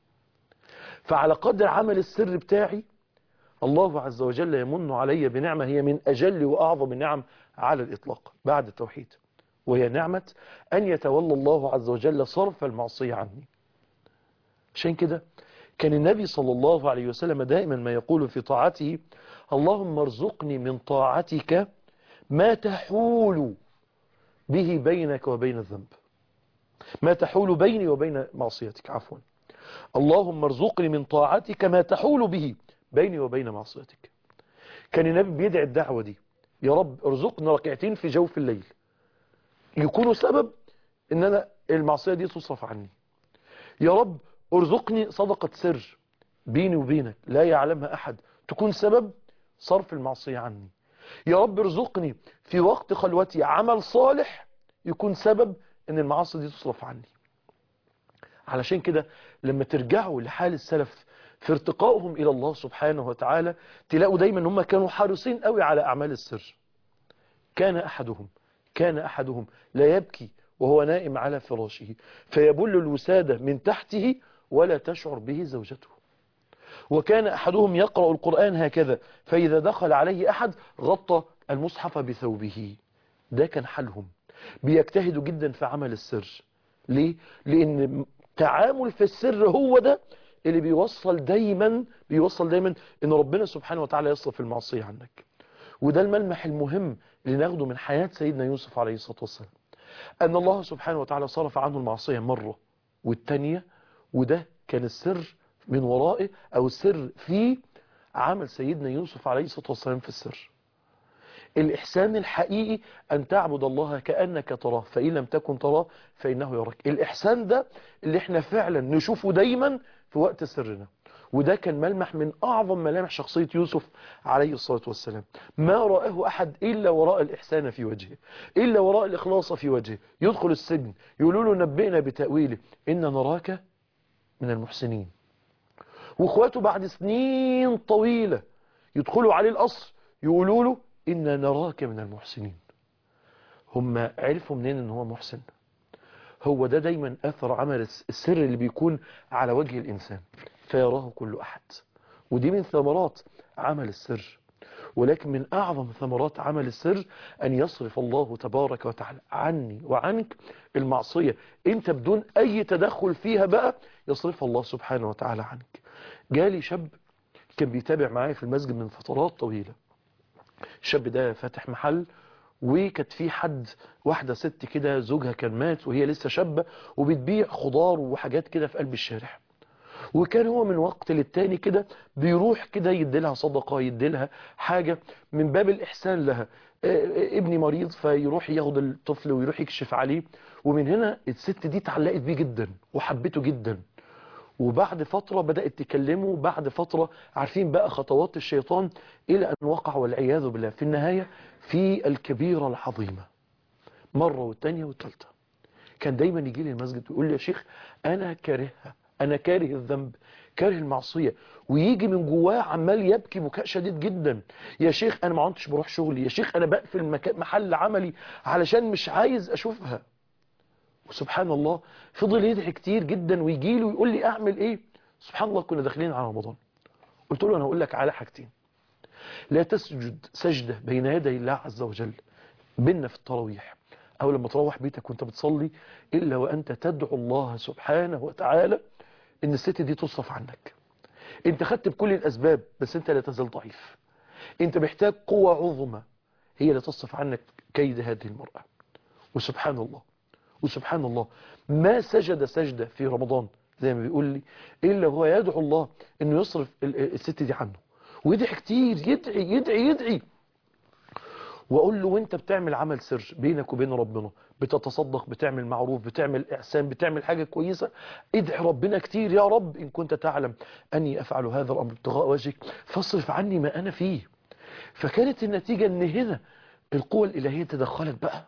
فعلى قدر عمل السر بتاعي الله عز وجل يمن علي بنعمة هي من أجل وأعظم النعم على الإطلاق بعد التوحيد وهي نعمة أن يتولى الله عز وجل صرف المعصية عني عشان كده كان النبي صلى الله عليه وسلم دائما ما يقول في طاعته اللهم ارزقني من طاعتك ما تحول به بينك وبين الذنب ما تحول بيني وبين معصيتك عفوا اللهم ارزقني من طاعتك ما تحول به بيني وبين معصيتك كان النبي بيدعي الدعوة دي يا رب ارزقنا ركعتين في جوف الليل يكونوا سبب ان انا المعصية دي تصرف عني يا رب ارزقني صدقة سر بيني وبينك لا يعلمها احد تكون سبب صرف المعصية عني يا رب ارزقني في وقت خلوتي عمل صالح يكون سبب ان المعاصي دي تصرف عني علشان كده لما ترجعوا لحال السلف في ارتقائهم الى الله سبحانه وتعالى تلاقوا دايما هم كانوا حريصين قوي على اعمال السر كان احدهم كان احدهم لا يبكي وهو نائم على فراشه فيبل الوسادة من تحته ولا تشعر به زوجته وكان أحدهم يقرأ القرآن هكذا فإذا دخل عليه أحد غطى المصحف بثوبه ده كان حالهم بيجتهدوا جدا في عمل السر ليه؟ لأن تعامل في السر هو ده اللي بيوصل دايما بيوصل دايما ان ربنا سبحانه وتعالى يصرف المعصية عنك وده الملمح المهم اللي ناخده من حياة سيدنا يوسف عليه الصلاة والسلام أن الله سبحانه وتعالى صرف عنه المعصية مرة والتانية وده كان السر من ورائه أو السر في عمل سيدنا يوسف عليه الصلاة والسلام في السر الإحسان الحقيقي أن تعبد الله كأنك تراه فإن لم تكن تراه فإنه يراك الإحسان ده اللي احنا فعلا نشوفه دايما في وقت سرنا وده كان ملمح من أعظم ملامح شخصية يوسف عليه الصلاة والسلام ما رآه أحد إلا وراء الإحسان في وجهه إلا وراء الإخلاص في وجهه يدخل السجن يقولوا له نبئنا بتأويله إن نراك من المحسنين واخواته بعد سنين طويلة يدخلوا عليه القصر يقولوا له إن نراك من المحسنين هم عرفوا منين ان هو محسن هو ده دايما اثر عمل السر اللي بيكون على وجه الانسان فيراه كل احد ودي من ثمرات عمل السر ولكن من اعظم ثمرات عمل السر ان يصرف الله تبارك وتعالى عني وعنك المعصية انت بدون اي تدخل فيها بقى يصرفها الله سبحانه وتعالى عنك جالي شاب كان بيتابع معايا في المسجد من فترات طويلة الشاب ده فاتح محل وكانت في حد واحدة ست كده زوجها كان مات وهي لسه شابة وبتبيع خضار وحاجات كده في قلب الشارع وكان هو من وقت للتاني كده بيروح كده يديلها صدقة يديلها حاجة من باب الإحسان لها ابني مريض فيروح ياخد الطفل ويروح يكشف عليه ومن هنا الست دي اتعلقت بيه جدا وحبته جدا وبعد فترة بدأت تكلمه بعد فترة عارفين بقى خطوات الشيطان إلى أن وقع والعياذ بالله في النهاية في الكبيرة العظيمة مرة والتانية والتالتة كان دايما يجي لي المسجد ويقول لي يا شيخ أنا كارهها أنا كاره الذنب كاره المعصية ويجي من جواه عمال يبكي بكاء شديد جدا يا شيخ أنا ما عدتش بروح شغلي يا شيخ أنا بقفل مكان محل عملي علشان مش عايز أشوفها وسبحان الله فضل يدعي كتير جدا ويجي له ويقول لي اعمل ايه سبحان الله كنا داخلين على رمضان قلت له انا هقول لك على حاجتين لا تسجد سجدة بين يدي الله عز وجل بيننا في التراويح او لما تروح بيتك وانت بتصلي الا وانت تدعو الله سبحانه وتعالى ان الست دي تصرف عنك انت خدت بكل الاسباب بس انت لا تزال ضعيف انت محتاج قوة عظمى هي اللي تصرف عنك كيد هذه المرأة وسبحان الله وسبحان الله ما سجد سجدة في رمضان زي ما بيقول لي إلا هو يدعو الله أنه يصرف الست دي عنه ويدعي كتير يدعي يدعي يدعي وأقول له وانت بتعمل عمل سر بينك وبين ربنا بتتصدق بتعمل معروف بتعمل إحسان بتعمل حاجة كويسة ادعي ربنا كتير يا رب إن كنت تعلم أني أفعل هذا الأمر ابتغاء وجهك فاصرف عني ما أنا فيه فكانت النتيجة أن هنا القوة الإلهية تدخلت بقى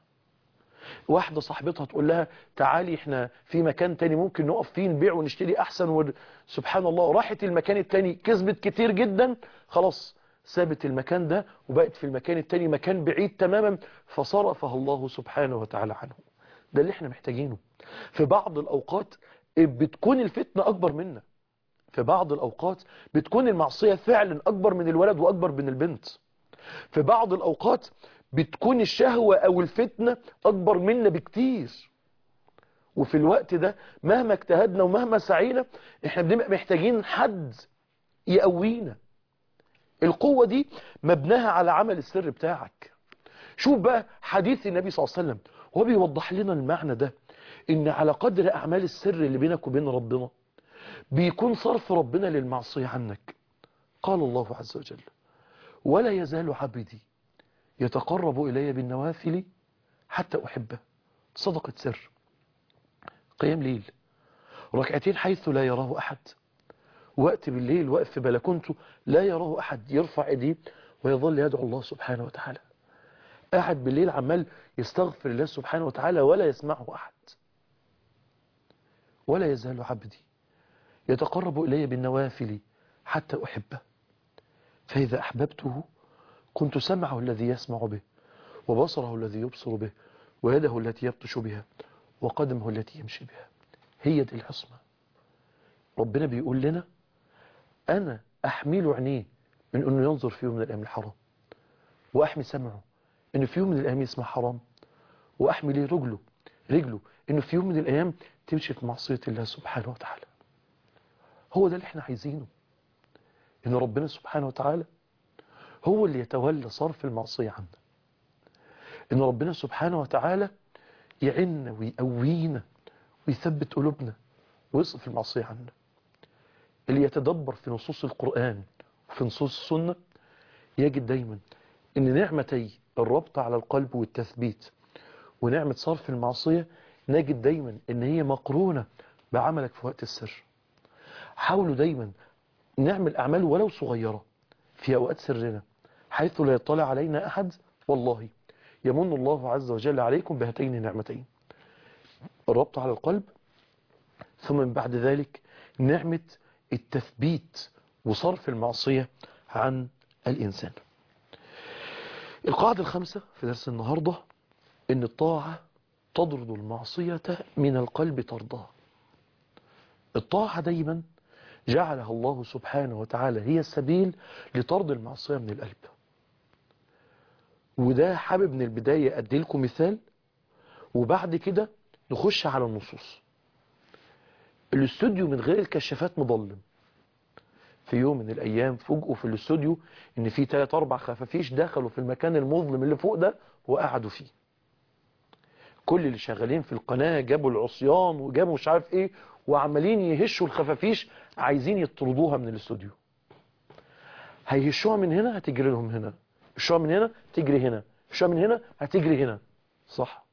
واحدة صاحبتها تقول لها تعالي احنا في مكان تاني ممكن نقف فيه نبيع ونشتري احسن و... سبحان الله راحت المكان التاني كسبت كتير جدا خلاص سابت المكان ده وبقت في المكان التاني مكان بعيد تماما فصرفها الله سبحانه وتعالى عنه ده اللي احنا محتاجينه في بعض الاوقات بتكون الفتنة اكبر منا في بعض الاوقات بتكون المعصية فعلا اكبر من الولد واكبر من البنت في بعض الاوقات بتكون الشهوة او الفتنة اكبر منا بكتير وفي الوقت ده مهما اجتهدنا ومهما سعينا احنا بنبقى محتاجين حد يقوينا القوة دي مبناها على عمل السر بتاعك شوف بقى حديث النبي صلى الله عليه وسلم هو بيوضح لنا المعنى ده ان على قدر اعمال السر اللي بينك وبين ربنا بيكون صرف ربنا للمعصية عنك قال الله عز وجل ولا يزال عبدي يتقرب إلي بالنوافل حتى أحبه صدقة سر قيام ليل ركعتين حيث لا يراه أحد وقت بالليل وقف في بلكونته لا يراه أحد يرفع ايديه ويظل يدعو الله سبحانه وتعالى قاعد بالليل عمال يستغفر الله سبحانه وتعالى ولا يسمعه أحد ولا يزال عبدي يتقرب إلي بالنوافل حتى أحبه فإذا أحببته كنت سمعه الذي يسمع به وبصره الذي يبصر به ويده التي يبطش بها وقدمه التي يمشي بها هي دي العصمة ربنا بيقول لنا أنا أحمل عينيه من أنه ينظر في يوم من الأيام الحرام وأحمي سمعه أنه في يوم من الأيام يسمع حرام وأحمي ليه رجله رجله أنه في يوم من الأيام تمشي في معصية الله سبحانه وتعالى هو ده اللي احنا عايزينه ان ربنا سبحانه وتعالى هو اللي يتولى صرف المعصية عنا ان ربنا سبحانه وتعالى يعنا ويقوينا ويثبت قلوبنا ويصرف المعصية عنا اللي يتدبر في نصوص القرآن وفي نصوص السنة يجد دايما ان نعمتي الربط على القلب والتثبيت ونعمة صرف المعصية نجد دايما ان هي مقرونة بعملك في وقت السر حاولوا دايما نعمل أعمال ولو صغيرة في أوقات سرنا حيث لا يطلع علينا أحد والله يمن الله عز وجل عليكم بهاتين النعمتين الربط على القلب ثم من بعد ذلك نعمة التثبيت وصرف المعصية عن الإنسان القاعدة الخامسة في درس النهاردة إن الطاعة تطرد المعصية من القلب طردها الطاعة دايما جعلها الله سبحانه وتعالى هي السبيل لطرد المعصية من القلب وده حابب من البداية أدي لكم مثال وبعد كده نخش على النصوص الاستوديو من غير الكشافات مظلم في يوم من الايام فوجئوا في الاستوديو ان في 3 4 خفافيش دخلوا في المكان المظلم اللي فوق ده وقعدوا فيه كل اللي شغالين في القناة جابوا العصيان وجابوا مش عارف ايه وعمالين يهشوا الخفافيش عايزين يطردوها من الاستوديو هيهشوها من هنا هتجري لهم هنا هيهشوها من هنا تجري هنا هيهشوها من هنا هتجري هنا صح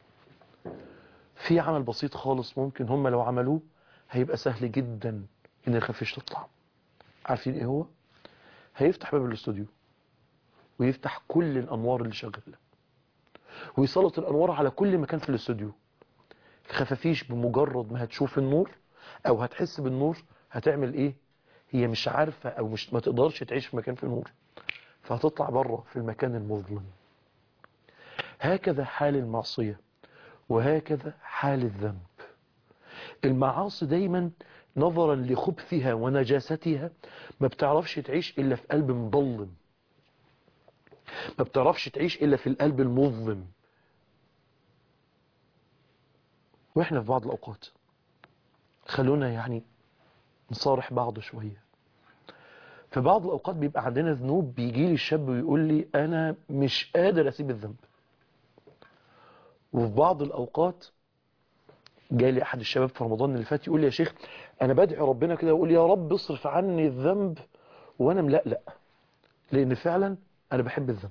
في عمل بسيط خالص ممكن هم لو عملوه هيبقى سهل جدا ان الخفيش تطلع عارفين ايه هو هيفتح باب الاستوديو ويفتح كل الانوار اللي شغاله ويسلط الانوار على كل مكان في الاستوديو الخفافيش بمجرد ما هتشوف النور او هتحس بالنور هتعمل ايه هي مش عارفة او مش ما تقدرش تعيش في مكان فيه نور فهتطلع بره في المكان المظلم هكذا حال المعصية وهكذا حال الذنب المعاصي دايما نظرا لخبثها ونجاستها ما بتعرفش تعيش إلا في قلب مظلم ما بتعرفش تعيش إلا في القلب المظلم وإحنا في بعض الأوقات خلونا يعني نصارح بعض شوية في بعض الأوقات بيبقى عندنا ذنوب بيجي لي الشاب ويقول لي أنا مش قادر أسيب الذنب وفي بعض الأوقات جاي لي أحد الشباب في رمضان اللي فات يقول لي يا شيخ أنا بدعي ربنا كده ويقول يا رب اصرف عني الذنب وأنا ملقلق لأن فعلا أنا بحب الذنب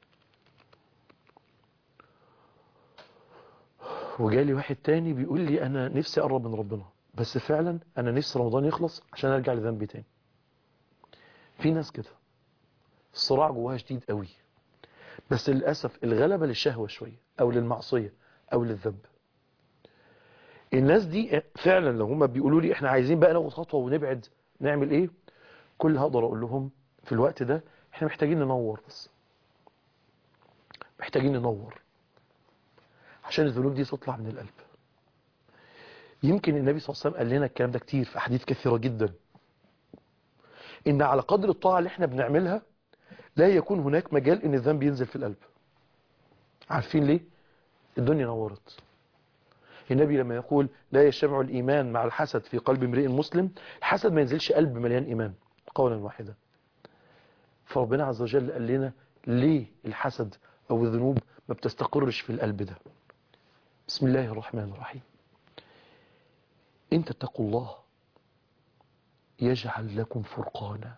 وجالي واحد تاني بيقول لي أنا نفسي أقرب من ربنا بس فعلا أنا نفسي رمضان يخلص عشان أرجع لذنبي تاني في ناس كده الصراع جواها شديد قوي بس للأسف الغلبة للشهوة شوية أو للمعصية أو للذنب الناس دي فعلا لو هم بيقولوا لي احنا عايزين بقى ناخد خطوة ونبعد نعمل ايه كل هقدر اقول لهم في الوقت ده احنا محتاجين ننور بس محتاجين ننور عشان الذنوب دي تطلع من القلب يمكن النبي صلى الله عليه وسلم قال لنا الكلام ده كتير في احاديث كثيرة جدا ان على قدر الطاعة اللي احنا بنعملها لا يكون هناك مجال ان الذنب ينزل في القلب عارفين ليه الدنيا نورت النبي لما يقول لا يجتمع الإيمان مع الحسد في قلب امرئ مسلم الحسد ما ينزلش قلب مليان إيمان قولا واحدا فربنا عز وجل قال لنا ليه الحسد أو الذنوب ما بتستقرش في القلب ده بسم الله الرحمن الرحيم إن تتقوا الله يجعل لكم فرقانا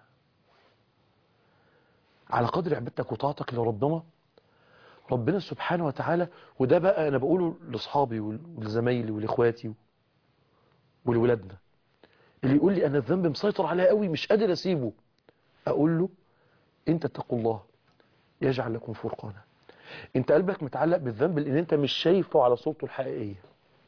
على قدر عبادتك وطاعتك لربنا ربنا سبحانه وتعالى وده بقى انا بقوله لاصحابي ولزمايلي ولاخواتي ولولادنا اللي يقول لي انا الذنب مسيطر عليا قوي مش قادر اسيبه اقول له انت اتقوا الله يجعل لكم فرقانا انت قلبك متعلق بالذنب لان انت مش شايفه على صورته الحقيقيه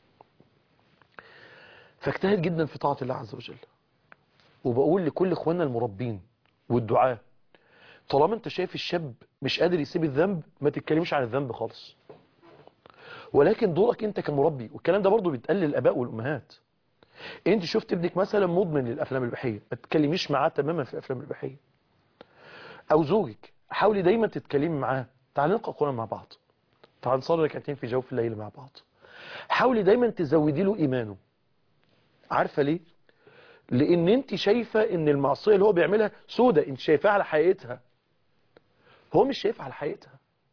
فاجتهد جدا في طاعه الله عز وجل وبقول لكل اخواننا المربين والدعاه طالما انت شايف الشاب مش قادر يسيب الذنب ما تتكلمش عن الذنب خالص ولكن دورك انت كمربي والكلام ده برضو بيتقال للاباء والامهات انت شفت ابنك مثلا مدمن للافلام الاباحيه ما تتكلميش معاه تماما في الافلام الاباحيه او زوجك حاولي دايما تتكلمي معاه تعالي نقرا قران مع بعض تعالي نصلي ركعتين في جوف الليل مع بعض حاولي دايما تزودي له ايمانه عارفه ليه لان انت شايفه ان المعصيه اللي هو بيعملها سودة انت شايفاها على حقيقتها هو مش شايفها على حقيقتها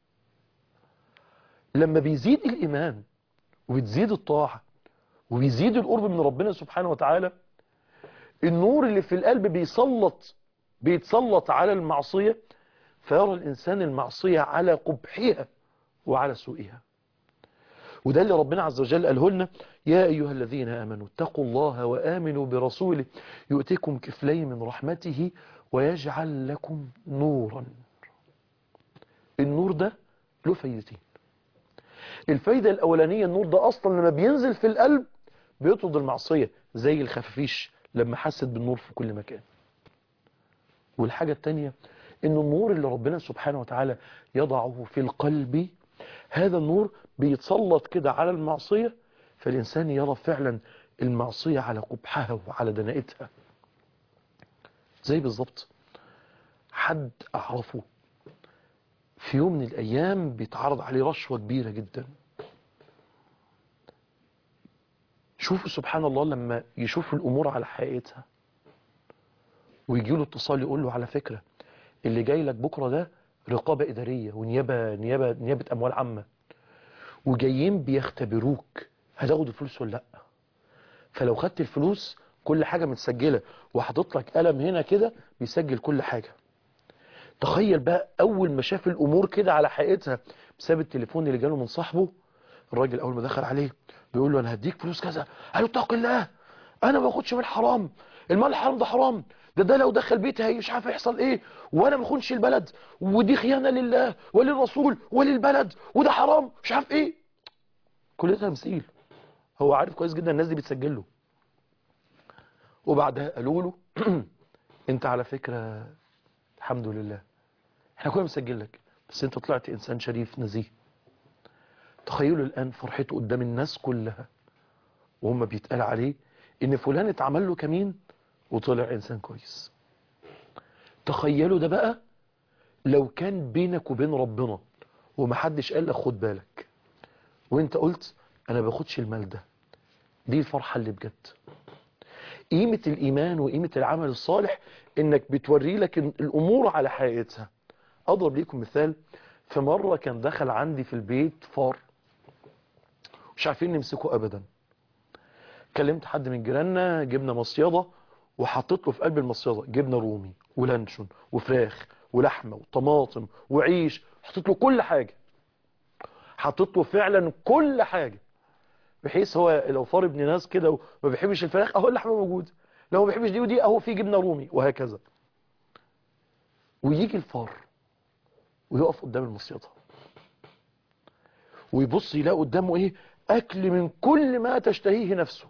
لما بيزيد الإيمان وبتزيد الطاعة وبيزيد القرب من ربنا سبحانه وتعالى النور اللي في القلب بيسلط بيتسلط على المعصية فيرى الإنسان المعصية على قبحها وعلى سوءها وده اللي ربنا عز وجل قاله لنا يا أيها الذين آمنوا اتقوا الله وآمنوا برسوله يؤتكم كفلين من رحمته ويجعل لكم نورا النور ده له فايدتين الفايدة الأولانية النور ده أصلا لما بينزل في القلب بيطرد المعصية زي الخفافيش لما حست بالنور في كل مكان والحاجة التانية ان النور اللي ربنا سبحانه وتعالى يضعه في القلب هذا النور بيتسلط كده على المعصية فالإنسان يرى فعلا المعصية على قبحها وعلى دنائتها زي بالظبط حد أعرفه في يوم من الأيام بيتعرض عليه رشوة كبيرة جدا شوفوا سبحان الله لما يشوف الأمور على حقيقتها ويجي له اتصال يقول له على فكرة اللي جاي لك بكرة ده رقابة إدارية ونيابة نيابة نيابة أموال عامة وجايين بيختبروك هتاخد الفلوس ولا لا فلو خدت الفلوس كل حاجة متسجلة وحاطط لك قلم هنا كده بيسجل كل حاجة تخيل بقى أول ما شاف الأمور كده على حقيقتها بسبب التليفون اللي جاله من صاحبه الراجل أول ما دخل عليه بيقول له أنا هديك فلوس كذا قال له اتق الله أنا ما باخدش من حرام المال الحرام ده حرام ده ده لو دخل بيتي هي مش عارف يحصل ايه وانا ما اخونش البلد ودي خيانه لله وللرسول وللبلد وده حرام مش عارف ايه كل ده تمثيل هو عارف كويس جدا الناس دي بتسجل له وبعدها قالوا له انت على فكره الحمد لله احنا كنا بنسجل لك بس انت طلعت انسان شريف نزيه تخيلوا الان فرحته قدام الناس كلها وهم بيتقال عليه ان فلان اتعمل له كمين وطلع انسان كويس تخيلوا ده بقى لو كان بينك وبين ربنا ومحدش قال لك خد بالك وانت قلت انا باخدش المال ده دي الفرحة اللي بجد قيمة الايمان وقيمة العمل الصالح انك بتوري لك الامور على حقيقتها اضرب ليكم مثال في مرة كان دخل عندي في البيت فار مش عارفين نمسكه ابدا كلمت حد من جيراننا جبنا مصيدة وحطيت له في قلب المصيدة جبنة رومي ولانشون وفراخ ولحمة وطماطم وعيش حطيت له كل حاجة حطيت له فعلا كل حاجة بحيث هو لو فار ابن ناس كده وما بيحبش الفراخ اهو اللحمة موجود لو ما بيحبش دي ودي اهو في جبنة رومي وهكذا ويجي الفار ويقف قدام المصيدة ويبص يلاقي قدامه ايه اكل من كل ما تشتهيه نفسه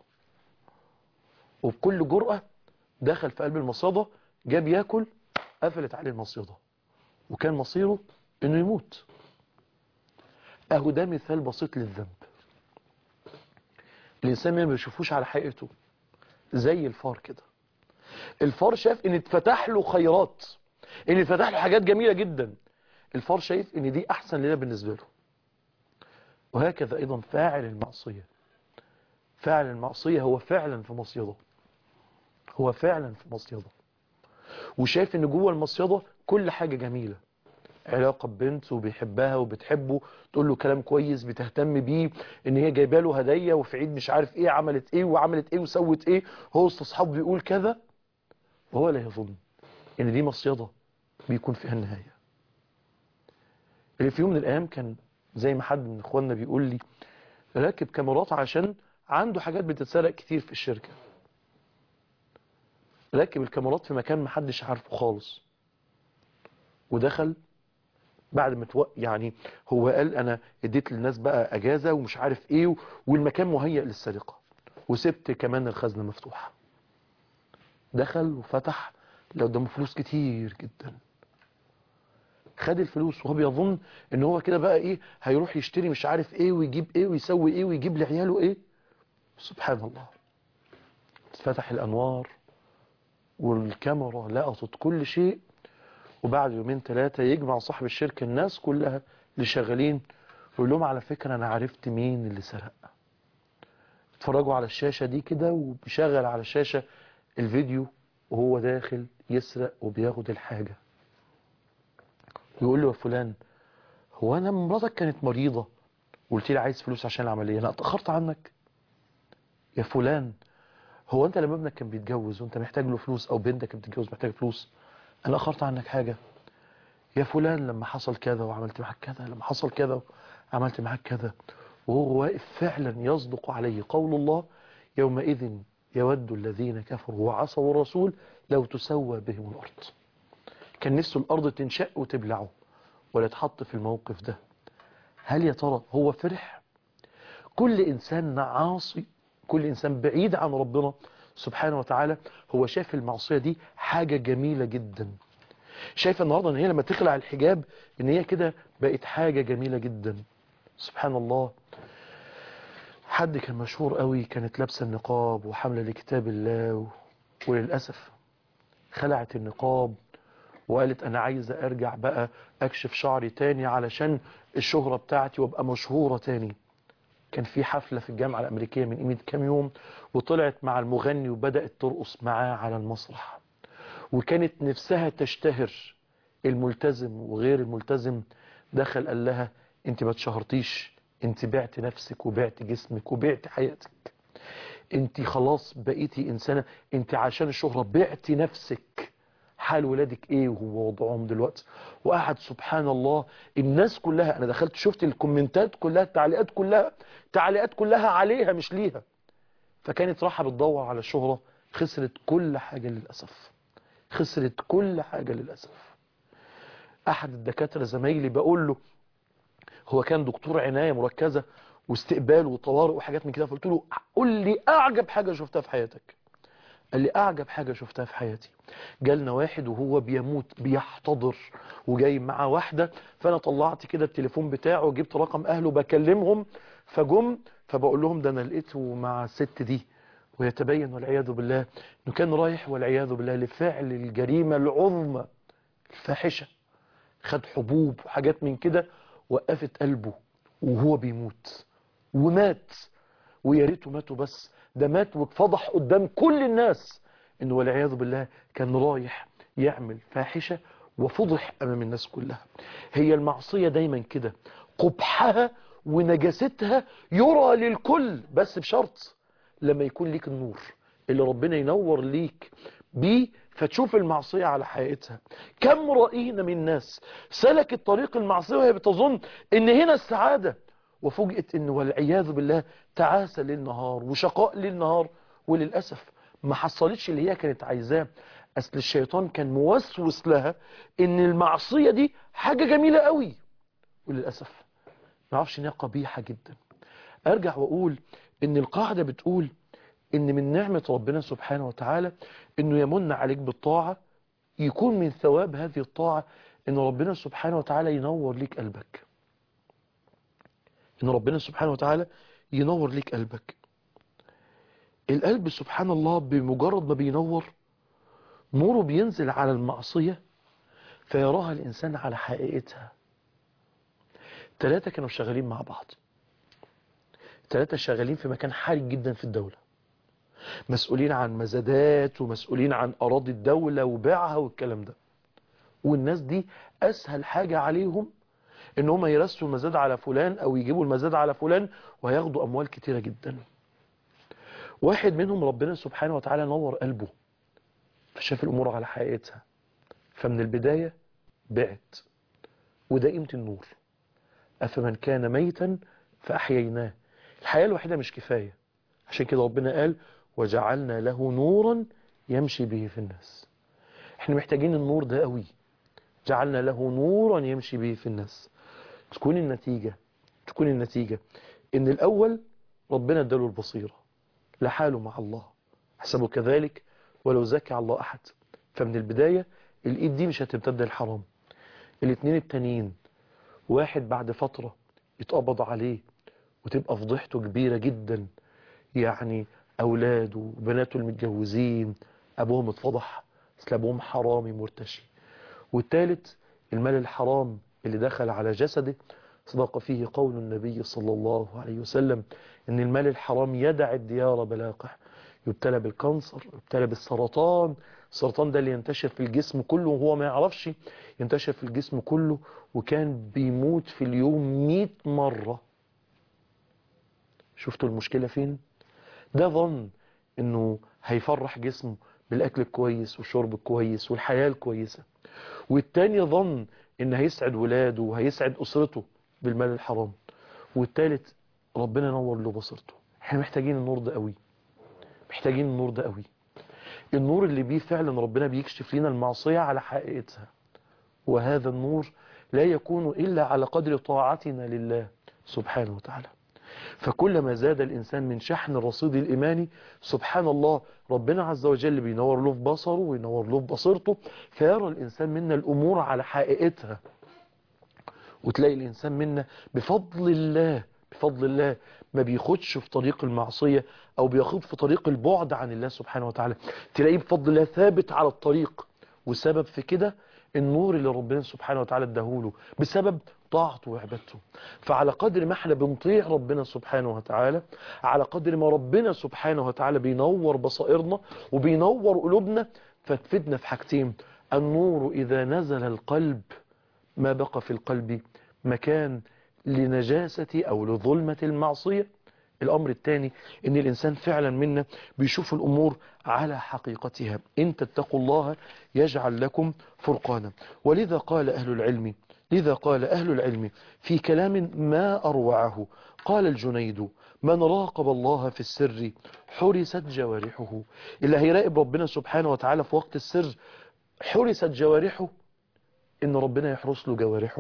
وبكل جرأة دخل في قلب المصيدة جاب ياكل قفلت عليه المصيدة وكان مصيره انه يموت اهو ده مثال بسيط للذنب الانسان ما بيشوفوش على حقيقته زي الفار كده الفار شاف ان اتفتح له خيرات ان اتفتح له حاجات جميلة جدا الفار شايف ان دي احسن لنا بالنسبة له وهكذا ايضا فاعل المعصية فاعل المعصية هو فعلا في مصيده هو فعلا في مصيده وشايف ان جوه المصيده كل حاجة جميلة علاقة ببنت وبيحبها وبتحبه تقول له كلام كويس بتهتم بيه ان هي جايبه له هدية وفي عيد مش عارف ايه عملت ايه وعملت ايه وسوت ايه هو وسط اصحابه بيقول كذا وهو لا يظن ان دي مصيده بيكون فيها النهاية اللي في يوم من الايام كان زي ما حد من اخواننا بيقول لي راكب كاميرات عشان عنده حاجات بتتسرق كتير في الشركة راكب الكاميرات في مكان محدش عارفه خالص ودخل بعد ما توق يعني هو قال انا اديت للناس بقى اجازة ومش عارف ايه والمكان مهيئ للسرقة وسبت كمان الخزنة مفتوحة دخل وفتح لو قدامه فلوس كتير جدا خد الفلوس وهو بيظن ان هو كده بقى ايه هيروح يشتري مش عارف ايه ويجيب ايه ويسوي ايه ويجيب لعياله ايه سبحان الله اتفتح الانوار والكاميرا لقطت كل شيء وبعد يومين ثلاثة يجمع صاحب الشركة الناس كلها اللي شغالين ويقول لهم على فكرة انا عرفت مين اللي سرق اتفرجوا على الشاشة دي كده وبيشغل على الشاشة الفيديو وهو داخل يسرق وبياخد الحاجة يقول له يا فلان هو انا مراتك كانت مريضة وقلت لي عايز فلوس عشان العملية انا اتأخرت عنك يا فلان هو انت لما ابنك كان بيتجوز وانت محتاج له فلوس او بنتك كانت بتتجوز محتاج فلوس انا اخرت عنك حاجة يا فلان لما حصل كذا وعملت معاك كذا لما حصل كذا وعملت معاك كذا وهو واقف فعلا يصدق عليه قول الله يومئذ يود الذين كفروا وعصوا الرسول لو تسوى بهم الأرض كان نفسه الأرض تنشق وتبلعه ولا تحط في الموقف ده هل يا ترى هو فرح كل إنسان عاصي كل إنسان بعيد عن ربنا سبحانه وتعالى هو شايف المعصية دي حاجة جميلة جدا شايف النهاردة ان هي لما تخلع الحجاب ان هي كده بقت حاجة جميلة جدا سبحان الله حد كان مشهور قوي كانت لابسة النقاب وحاملة لكتاب الله وللأسف خلعت النقاب وقالت انا عايزة ارجع بقى اكشف شعري تاني علشان الشهرة بتاعتي وابقى مشهورة تاني كان في حفلة في الجامعة الأمريكية من قيمة كام يوم وطلعت مع المغني وبدأت ترقص معاه على المسرح وكانت نفسها تشتهر الملتزم وغير الملتزم دخل قال لها انت ما تشهرتيش انت بعت نفسك وبعت جسمك وبعت حياتك انت خلاص بقيتي انسانة انت عشان الشهرة بعتي نفسك حال ولادك ايه وهو وضعهم دلوقتي وقعد سبحان الله الناس كلها انا دخلت شفت الكومنتات كلها التعليقات كلها تعليقات كلها عليها مش ليها فكانت راحة بتدور على الشهرة خسرت كل حاجة للأسف خسرت كل حاجة للأسف أحد الدكاترة زمايلي بقول له هو كان دكتور عناية مركزة واستقبال وطوارئ وحاجات من كده فقلت له قول لي أعجب حاجة شفتها في حياتك قال لي أعجب حاجة شفتها في حياتي جالنا واحد وهو بيموت بيحتضر وجاي مع واحدة فأنا طلعت كده التليفون بتاعه وجبت رقم أهله بكلمهم فجم فبقول لهم ده أنا لقيته مع الست دي ويتبين والعياذ بالله انه كان رايح والعياذ بالله لفعل الجريمة العظمى الفاحشة خد حبوب وحاجات من كده وقفت قلبه وهو بيموت ومات ويا ريته ماتوا بس ده مات واتفضح قدام كل الناس انه والعياذ بالله كان رايح يعمل فاحشة وفضح امام الناس كلها هي المعصية دايما كده قبحها ونجاستها يرى للكل بس بشرط لما يكون ليك النور اللي ربنا ينور ليك بيه فتشوف المعصية على حقيقتها كم رأينا من ناس سلكت طريق المعصية وهي بتظن ان هنا السعادة وفوجئت ان والعياذ بالله تعاسة للنهار وشقاء للنهار وللأسف ما حصلتش اللي هي كانت عايزاه أصل الشيطان كان موسوس لها ان المعصية دي حاجة جميلة قوي وللأسف ما عرفش انها قبيحة جدا ارجع واقول ان القاعدة بتقول ان من نعمة ربنا سبحانه وتعالى انه يمن عليك بالطاعة يكون من ثواب هذه الطاعة ان ربنا سبحانه وتعالى ينور ليك قلبك ان ربنا سبحانه وتعالى ينور ليك قلبك القلب سبحان الله بمجرد ما بينور نوره بينزل على المعصية فيراها الإنسان على حقيقتها ثلاثة كانوا شغالين مع بعض ثلاثة شغالين في مكان حرج جدا في الدولة مسؤولين عن مزادات ومسؤولين عن أراضي الدولة وبيعها والكلام ده والناس دي أسهل حاجة عليهم ان هم يرسوا المزاد على فلان او يجيبوا المزاد على فلان وهياخدوا اموال كتيرة جدا واحد منهم ربنا سبحانه وتعالى نور قلبه فشاف الامور على حقيقتها فمن البداية بعت وده قيمة النور افمن كان ميتا فاحييناه الحياة الوحيدة مش كفاية عشان كده ربنا قال وجعلنا له نورا يمشي به في الناس احنا محتاجين النور ده قوي جعلنا له نورا يمشي به في الناس تكون النتيجة تكون النتيجة ان الاول ربنا اداله البصيرة لحاله مع الله حسبه كذلك ولو زكى على الله احد فمن البداية الايد دي مش هتمتد الحرام الاثنين التانيين واحد بعد فترة يتقبض عليه وتبقى فضيحته كبيرة جدا يعني اولاده وبناته المتجوزين ابوهم اتفضح اصل ابوهم حرامي مرتشي والثالث المال الحرام اللي دخل على جسده صدق فيه قول النبي صلى الله عليه وسلم ان المال الحرام يدع الديار بلاقح يبتلى بالكانسر يبتلى بالسرطان السرطان ده اللي ينتشر في الجسم كله وهو ما يعرفش ينتشر في الجسم كله وكان بيموت في اليوم 100 مرة شفتوا المشكلة فين ده ظن انه هيفرح جسمه بالاكل الكويس والشرب الكويس والحياة الكويسة والتاني ظن ان هيسعد ولاده وهيسعد اسرته بالمال الحرام والتالت ربنا ينور له بصيرته احنا محتاجين النور ده قوي محتاجين النور ده قوي النور اللي بيه فعلا ربنا بيكشف لنا المعصية على حقيقتها وهذا النور لا يكون إلا على قدر طاعتنا لله سبحانه وتعالى فكلما زاد الإنسان من شحن الرصيد الإيماني سبحان الله ربنا عز وجل بينور له في بصره وينور له في بصيرته فيرى الإنسان منا الأمور على حقيقتها وتلاقي الإنسان منا بفضل الله بفضل الله ما بيخدش في طريق المعصية أو بيخوض في طريق البعد عن الله سبحانه وتعالى تلاقيه بفضل الله ثابت على الطريق وسبب في كده النور اللي ربنا سبحانه وتعالى اداهوله بسبب طاعته وعبادته فعلى قدر ما احنا بنطيع ربنا سبحانه وتعالى على قدر ما ربنا سبحانه وتعالى بينور بصائرنا وبينور قلوبنا فتفيدنا في حاجتين النور إذا نزل القلب ما بقى في القلب مكان لنجاسة أو لظلمة المعصية الأمر الثاني أن الإنسان فعلا منا بيشوف الأمور على حقيقتها إن تتقوا الله يجعل لكم فرقانا ولذا قال أهل العلم لذا قال أهل العلم في كلام ما أروعه قال الجنيد من راقب الله في السر حرست جوارحه اللي هيراقب ربنا سبحانه وتعالى في وقت السر حرست جوارحه إن ربنا يحرس له جوارحه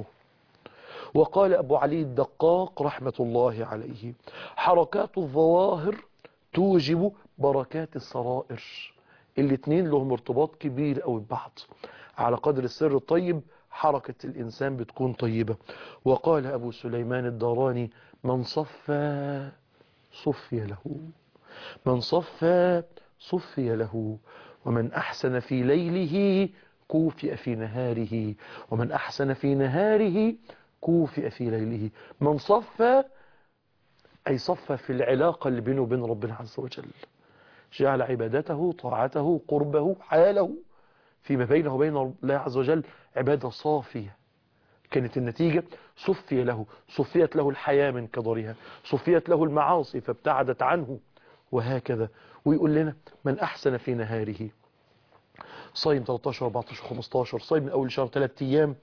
وقال أبو علي الدقاق رحمة الله عليه حركات الظواهر توجب بركات السرائر الاتنين لهم ارتباط كبير أو ببعض على قدر السر الطيب حركة الإنسان بتكون طيبة وقال أبو سليمان الداراني من صفى صفي له من صفى صفي له ومن أحسن في ليله كوفئ في نهاره ومن أحسن في نهاره كوفئ في ليله من صفى أي صفى في العلاقة اللي بينه وبين ربنا عز وجل جعل عبادته طاعته قربه حاله فيما بينه وبين الله عز وجل عبادة صافية كانت النتيجة صفي له صفيت له الحياة من كدرها صفيت له المعاصي فابتعدت عنه وهكذا ويقول لنا من أحسن في نهاره صايم 13 14 15 صايم من أول شهر 3 أيام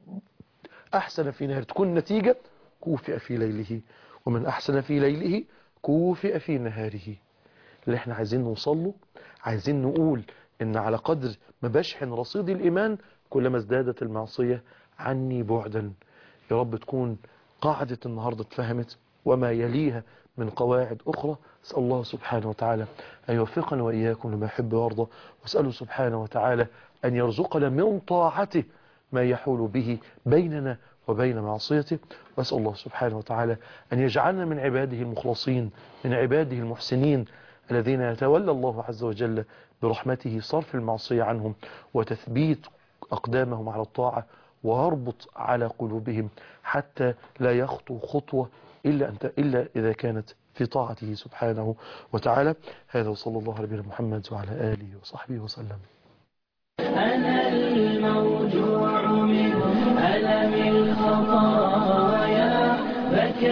أحسن في نهاره تكون النتيجة كوفئ في ليله ومن أحسن في ليله كوفئ في نهاره اللي احنا عايزين نوصل له عايزين نقول ان على قدر ما بشحن رصيد الإيمان كلما ازدادت المعصية عني بعدا يا رب تكون قاعدة النهاردة اتفهمت وما يليها من قواعد أخرى أسأل الله سبحانه وتعالى أن يوفقنا وإياكم لما يحب ويرضى وأسأله سبحانه وتعالى أن يرزقنا من طاعته ما يحول به بيننا وبين معصيته وأسأل الله سبحانه وتعالى أن يجعلنا من عباده المخلصين من عباده المحسنين الذين يتولى الله عز وجل برحمته صرف المعصية عنهم وتثبيت أقدامهم على الطاعة ويربط على قلوبهم حتى لا يخطو خطوة إلا, أنت إلا إذا كانت في طاعته سبحانه وتعالى هذا وصلى الله على نبينا محمد وعلى آله وصحبه وسلم أنا الموجوع من ألم الخطايا بكى